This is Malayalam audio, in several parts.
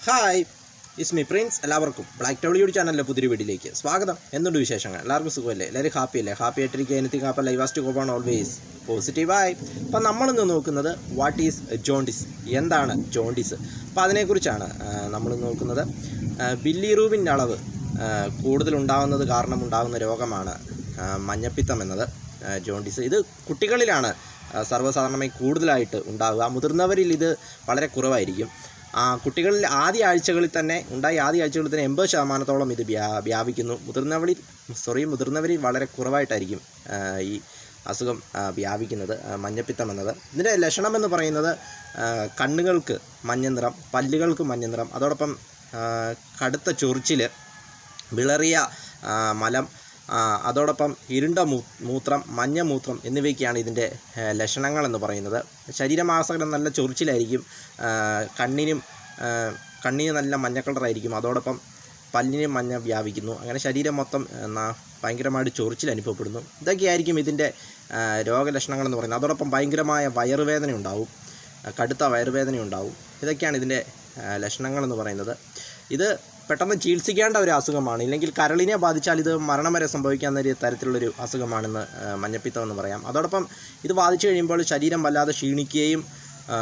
ഹായ് ഇസ് മി പ്രിൻസ് എല്ലാവർക്കും ബ്ലാക്ക് ടൗളിയോട് ചാനലിലെ പുതിയ വീഡിയോയിലേക്ക് സ്വാഗതം എന്തുണ്ട് വിശേഷങ്ങൾ എല്ലാവർക്കും സുഖമല്ലേ എല്ലാവരും ഹാപ്പി അല്ലേ ഹാപ്പി ആയിട്ടിരിക്കുക എനിത്തിങ് ഹാപ്പി ലൈവാസ്റ്റ് കോപ്പാണ് ഓൾവേസ് പോസിറ്റീവായി അപ്പം നമ്മളിന്ന് നോക്കുന്നത് വാട്ട് ഈസ് ജോണ്ടിസ് എന്താണ് ജോണ്ടിസ് അപ്പോൾ അതിനെക്കുറിച്ചാണ് നമ്മൾ നോക്കുന്നത് ആ, ബില്ലിറൂബിൻ്റെ അളവ് ആ, കൂടുതലുണ്ടാകുന്നത് കാരണം ഉണ്ടാകുന്ന രോഗമാണ് ആ, മഞ്ഞപ്പിത്തം എന്നത് ആ, ജോണ്ടിസ് ഇത് കുട്ടികളിലാണ് ആ, സർവ്വസാധാരണമായി കൂടുതലായിട്ട് ഉണ്ടാവുക മുതിർന്നവരിൽ ഇത് വളരെ കുറവായിരിക്കും ആ, കുട്ടികളിൽ ആദ്യ ആഴ്ചകളിൽ തന്നെ ഉണ്ടായ ആദ്യ ആഴ്ചകളിൽ തന്നെ എൺപത് ശതമാനത്തോളം ഇത് വ്യാ വ്യാപിക്കുന്നു മുതിർന്നവരിൽ സോറി മുതിർന്നവരിൽ വളരെ കുറവായിട്ടായിരിക്കും ആ, ഈ അസുഖം ആ, വ്യാപിക്കുന്നത് ആ, മഞ്ഞപ്പിത്തം എന്നത് ഇതിൻ്റെ ലക്ഷണം എന്ന് പറയുന്നത് ആ, കണ്ണുകൾക്ക് മഞ്ഞ നിറം പല്ലുകൾക്ക് മഞ്ഞ നിറം അതോടൊപ്പം ആ, കടുത്ത ചൊറിച്ചിൽ വിളറിയ ആ, മലം ആ, അതോടൊപ്പം ഇരുണ്ട മൂ മൂത്രം മഞ്ഞ മൂത്രം എന്നിവയൊക്കെയാണ് ഇതിൻ്റെ ഏ, ലക്ഷണങ്ങൾ എന്ന് പറയുന്നത് ശരീരമാസകലം നല്ല ചൊറിച്ചിലായിരിക്കും ആ, കണ്ണിനും ആ, കണ്ണിന് നല്ല മഞ്ഞ കളറായിരിക്കും അതോടൊപ്പം പല്ലിനും മഞ്ഞ വ്യാപിക്കുന്നു അങ്ങനെ ശരീരം മൊത്തം ആ, ന- ഭയങ്കരമായിട്ട് ചൊറിച്ചിൽ അനുഭവപ്പെടുന്നു ഇതൊക്കെയായിരിക്കും ഇതിൻ്റെ ആ, രോഗലക്ഷണങ്ങൾ എന്ന് പറയുന്നത് അതോടൊപ്പം ഭയങ്കരമായ വയറുവേദന ഉണ്ടാവും ആ, കടുത്ത വയറുവേദന ഉണ്ടാവും ഇതൊക്കെയാണ് ഇതിൻ്റെ ആ, ലക്ഷണങ്ങൾ എന്ന് പറയുന്നത് ഇത് പെട്ടെന്ന് ചികിത്സിക്കേണ്ട ഒരു അസുഖമാണ് ഇല്ലെങ്കിൽ കരളിനെ ബാധിച്ചാൽ ഇത് മരണം വരെ സംഭവിക്കാവുന്ന ഒരു തരത്തിലുള്ളൊരു അസുഖമാണെന്ന് ആ, മഞ്ഞപ്പിത്തം എന്ന് പറയാം അതോടൊപ്പം ഇത് ബാധിച്ചു കഴിയുമ്പോൾ ശരീരം വല്ലാതെ ക്ഷീണിക്കുകയും ആ,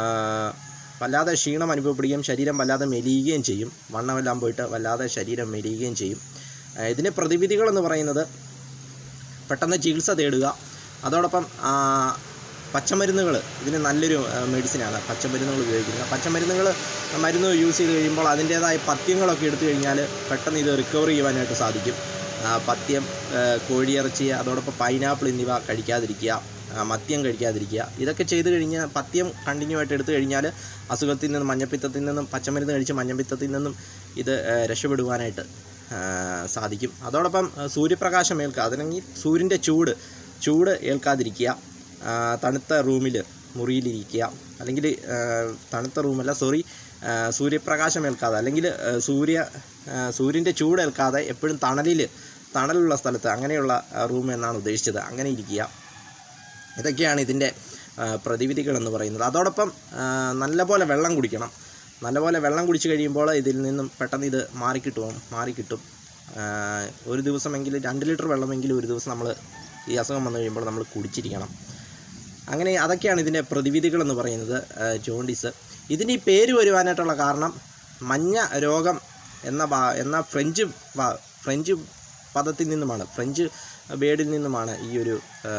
വല്ലാതെ ക്ഷീണം അനുഭവപ്പെടുകയും ശരീരം വല്ലാതെ മെലിയുകയും ചെയ്യും വണ്ണമെല്ലാം പോയിട്ട് വല്ലാതെ ശരീരം മെലിയുകയും ചെയ്യും ആ, ഇതിന് പ്രതിവിധികളെന്ന് പറയുന്നത് പെട്ടെന്ന് ചികിത്സ തേടുക അതോടൊപ്പം ആ, പച്ചമരുന്നുകൾ ഇതിന് നല്ലൊരു ആ, മെഡിസിനാണ് പച്ചമരുന്നുകൾ ഉപയോഗിക്കുന്നത് പച്ചമരുന്നുകൾ മരുന്ന് യൂസ് ചെയ്ത് കഴിയുമ്പോൾ അതിൻ്റേതായ പഥ്യങ്ങളൊക്കെ എടുത്തു കഴിഞ്ഞാൽ പെട്ടെന്ന് ഇത് റിക്കവർ ചെയ്യുവാനായിട്ട് സാധിക്കും ആ, പഥ്യം ആ, കോഴിയിറച്ചി അതോടൊപ്പം പൈനാപ്പിൾ എന്നിവ കഴിക്കാതിരിക്കുക ആ, മദ്യം കഴിക്കാതിരിക്കുക ഇതൊക്കെ ചെയ്ത് കഴിഞ്ഞാൽ പഥ്യം കണ്ടിന്യൂ ആയിട്ട് എടുത്തു കഴിഞ്ഞാൽ അസുഖത്തിൽ നിന്നും മഞ്ഞപ്പിത്തത്തിൽ നിന്നും പച്ചമരുന്ന് കഴിച്ച് മഞ്ഞപ്പിത്തത്തിൽ നിന്നും ഇത് ആ, രക്ഷപ്പെടുവാനായിട്ട് ആ, സാധിക്കും അതോടൊപ്പം ആ, സൂര്യപ്രകാശം ഏൽക്കുക അതല്ലെങ്കിൽ സൂര്യൻ്റെ ചൂട് ചൂട് ഏൽക്കാതിരിക്കുക ആ, തണുത്ത റൂമിൽ മുറിയിലിരിക്കുക അല്ലെങ്കിൽ ആ, തണുത്ത റൂമല്ല സോറി ആ, സൂര്യപ്രകാശം ഏൽക്കാതെ അല്ലെങ്കിൽ ആ, സൂര്യ ആ, സൂര്യൻ്റെ ചൂട് ഏൽക്കാതെ എപ്പോഴും തണലിൽ തണലുള്ള സ്ഥലത്ത് അങ്ങനെയുള്ള റൂം എന്നാണ് ഉദ്ദേശിച്ചത് അങ്ങനെ ഇരിക്കുക ഇതൊക്കെയാണ് ഇതിൻ്റെ ആ, പ്രതിവിധികൾ എന്ന് പറയുന്നത് അതോടൊപ്പം ആ, നല്ലപോലെ വെള്ളം കുടിക്കണം നല്ലപോലെ വെള്ളം കുടിച്ച് കഴിയുമ്പോൾ ഇതിൽ നിന്നും പെട്ടെന്ന് ഇത് മാറിക്കിട്ടും മാറിക്കിട്ടും ആ, ഒരു ദിവസമെങ്കിലും രണ്ട് ലിറ്റർ വെള്ളമെങ്കിലും ഒരു ദിവസം നമ്മൾ ഈ അസുഖം വന്നു കഴിയുമ്പോൾ നമ്മൾ കുടിച്ചിരിക്കണം അങ്ങനെ അതൊക്കെയാണ് ഇതിൻ്റെ പ്രതിവിധികൾ എന്ന് പറയുന്നത് ആ, ജോണ്ടിസ് ഇതിന് ഈ പേര് വരുവാനായിട്ടുള്ള കാരണം മഞ്ഞ രോഗം എന്ന ഭാ എന്ന ഫ്രഞ്ച് ഭാ- ഫ്രഞ്ച് പദത്തിൽ നിന്നുമാണ് ഫ്രഞ്ച് വേർഡിൽ നിന്നുമാണ് ഈ ഒരു ആ,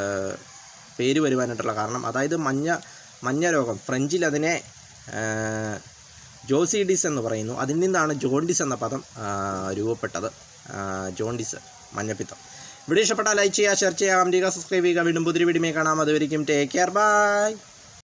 പേര് വരുവാനായിട്ടുള്ള കാരണം അതായത് മഞ്ഞ മഞ്ഞ രോഗം ഫ്രഞ്ചിൽ അതിനെ ആ, ജോസിഡിസ് എന്ന് പറയുന്നു അതിൽ നിന്നാണ് ജോണ്ടിസ് എന്ന പദം ആ, രൂപപ്പെട്ടത് ആ, ജോണ്ടിസ് മഞ്ഞപ്പിത്തം വീഡിയോ ഇഷ്ടപ്പെട്ടാൽ ലൈക്ക് ചെയ്യുക ഷെയർ ചെയ്യുക കമൻറ്റ് ചെയ്യുക സബ്സ്ക്രൈബ് ചെയ്യുക വീണ്ടും പുതിയ വീഡിയോ കാണാം അതുവരെയും ടേക്ക് കെയർ ബൈ